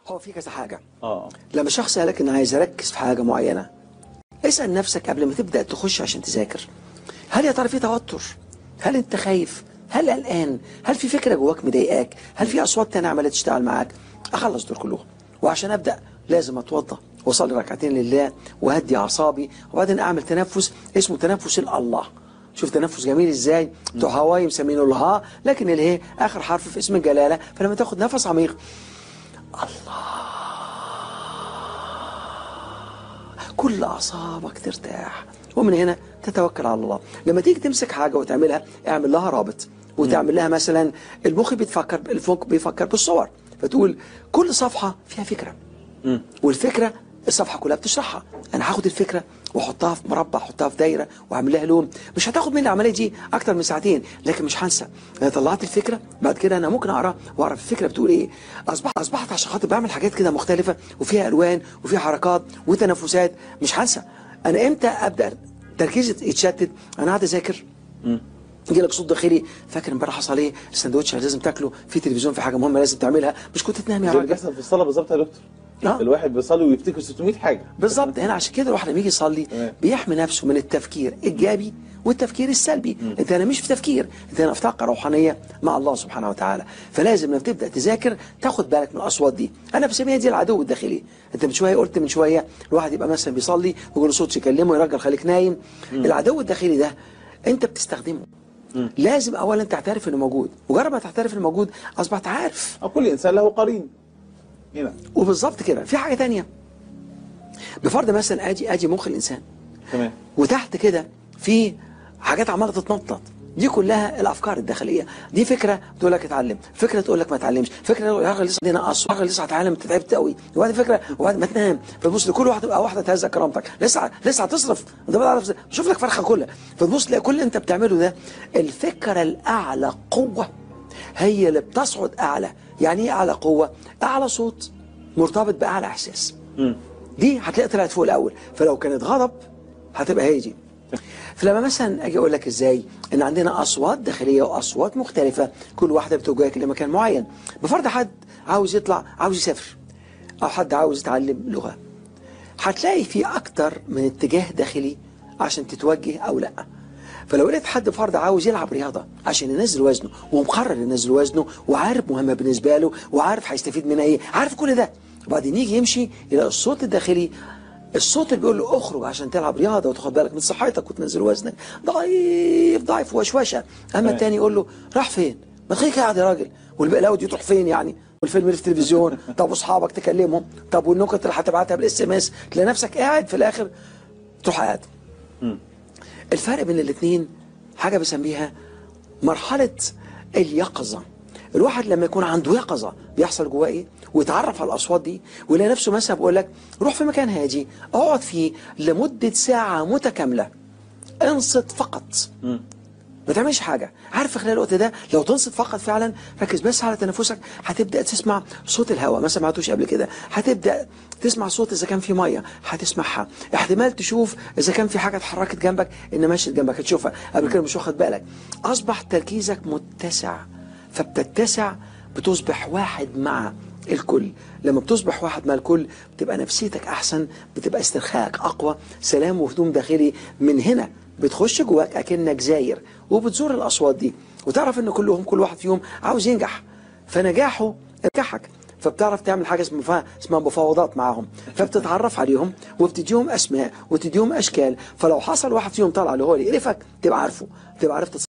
هو في كذا حاجة اه لما شخص قالك ان عايز اركز في حاجة معينة اسأل نفسك قبل ما تبدأ تخش عشان تذاكر هل يا ترى في توتر هل انت خايف هل قلقان هل في فكرة جواك مضايقاك هل في اصوات تانية عمالة تشتغل معاك اخلص دول كلهم وعشان ابدأ لازم اتوضى واصلي ركعتين لله واهدي اعصابي وبعدين اعمل تنفس اسمه تنفس الله شوف تنفس جميل ازاي بتوع هواي مسمينه الها لكن الهي اخر حرف في اسم الجلاله فلما تاخد نفس عميق كل أعصابك ترتاح ومن هنا تتوكل على الله لما تيجي تمسك حاجة وتعملها اعمل لها رابط وتعمل لها مثلا المخ بيتفكر المخ بيفكر بالصور فتقول كل صفحة فيها فكرة والفكرة الصفحة كلها بتشرحها أنا هاخد الفكرة واحطها في مربع احطها في دايره واعمل لها لون مش هتاخد مني العمليه دي اكتر من ساعتين لكن مش هنسى انا طلعت الفكره بعد كده انا ممكن اقرا واعرف الفكره بتقول ايه اصبحت اصبحت عشان خاطر بعمل حاجات كده مختلفه وفيها الوان وفيها حركات وتنفسات مش هنسى انا امتى ابدا تركيزي يتشتت انا قاعد اذاكر يجي لك صوت داخلي فاكر امبارح حصل ايه السندوتش لازم تاكله في تلفزيون في حاجه مهمه لازم تعملها مش كنت تنام يا زي اللي راجل بيحصل في الصلاه بالظبط يا دكتور آه. الواحد بيصلي ويفتكر 600 حاجه بالظبط هنا عشان كده الواحد لما يجي يصلي تمام. بيحمي نفسه من التفكير الايجابي والتفكير السلبي انت انا مش في تفكير انت انا في طاقه روحانيه مع الله سبحانه وتعالى فلازم لما تبدا تذاكر تاخد بالك من الاصوات دي انا بسميها دي العدو الداخلي انت من شويه قلت من شويه الواحد يبقى مثلا بيصلي ويقول له صوت يكلمه يا راجل خليك نايم العدو الداخلي ده انت بتستخدمه لازم اولا تعترف انه موجود مجرد ما تعترف انه موجود اصبحت عارف أو كل انسان له قرين هنا وبالظبط كده في حاجه تانية بفرض مثلا ادي ادي مخ الانسان تمام وتحت كده في حاجات عماله تتنطط دي كلها الافكار الداخليه دي فكره تقول لك اتعلم فكره تقول لك ما تعلمش فكره تقول يا راجل لسه عندنا قص يا راجل لسه هتعلم انت تعبت قوي وبعد فكره وبعد ما تنام فتبص لكل واحده تبقى واحده تهز كرامتك لسه لسه هتصرف انت بتعرف شوف لك فرخه كلها فتبص تلاقي كل اللي انت بتعمله ده الفكره الاعلى قوه هي اللي بتصعد اعلى يعني ايه اعلى قوه اعلى صوت مرتبط باعلى احساس دي هتلاقي طلعت فوق الاول فلو كانت غضب هتبقى هي دي فلما مثلا اجي اقول لك ازاي ان عندنا اصوات داخليه واصوات مختلفه كل واحده بتوجهك لمكان معين بفرض حد عاوز يطلع عاوز يسافر او حد عاوز يتعلم لغه هتلاقي في اكتر من اتجاه داخلي عشان تتوجه او لا فلو لقيت حد فرد عاوز يلعب رياضه عشان ينزل وزنه ومقرر ينزل وزنه وعارف مهمه بالنسبه له وعارف هيستفيد منها ايه عارف كل ده وبعدين يجي يمشي يلاقي الصوت الداخلي الصوت اللي بيقول له اخرج عشان تلعب رياضه وتاخد بالك من صحتك وتنزل وزنك ضعيف ضعيف وشوشه اما تمام. التاني يقول له راح فين؟ ما تخليك قاعد يا راجل والبقلاوه دي تروح فين يعني؟ والفيلم اللي في التلفزيون طب واصحابك تكلمهم طب والنكت اللي هتبعتها بالاس ام اس تلاقي نفسك قاعد في الاخر تروح قاعد الفرق بين الاثنين حاجة بسميها مرحلة اليقظة الواحد لما يكون عنده يقظة بيحصل جواه ايه ويتعرف على الأصوات دي ويلاقي نفسه مثلا بيقول لك روح في مكان هادي اقعد فيه لمدة ساعة متكاملة انصت فقط ما تعملش حاجة عارف في خلال الوقت ده لو تنصت فقط فعلا ركز بس على تنفسك هتبدأ تسمع صوت الهواء ما سمعتوش قبل كده هتبدأ تسمع صوت إذا كان في مية هتسمعها احتمال تشوف إذا كان في حاجة اتحركت جنبك إن ماشية جنبك هتشوفها قبل كده مش واخد بالك أصبح تركيزك متسع فبتتسع بتصبح واحد مع الكل لما بتصبح واحد مع الكل بتبقى نفسيتك أحسن بتبقى استرخائك أقوى سلام وهدوم داخلي من هنا بتخش جواك اكنك زاير وبتزور الاصوات دي وتعرف ان كلهم كل واحد فيهم عاوز ينجح فنجاحه نجحك فبتعرف تعمل حاجه اسمها اسمها مفاوضات معاهم فبتتعرف عليهم وبتديهم اسماء وتديهم اشكال فلو حصل واحد فيهم طلع اللي هو اللي يقرفك تبقى عارفه تبقى عرفت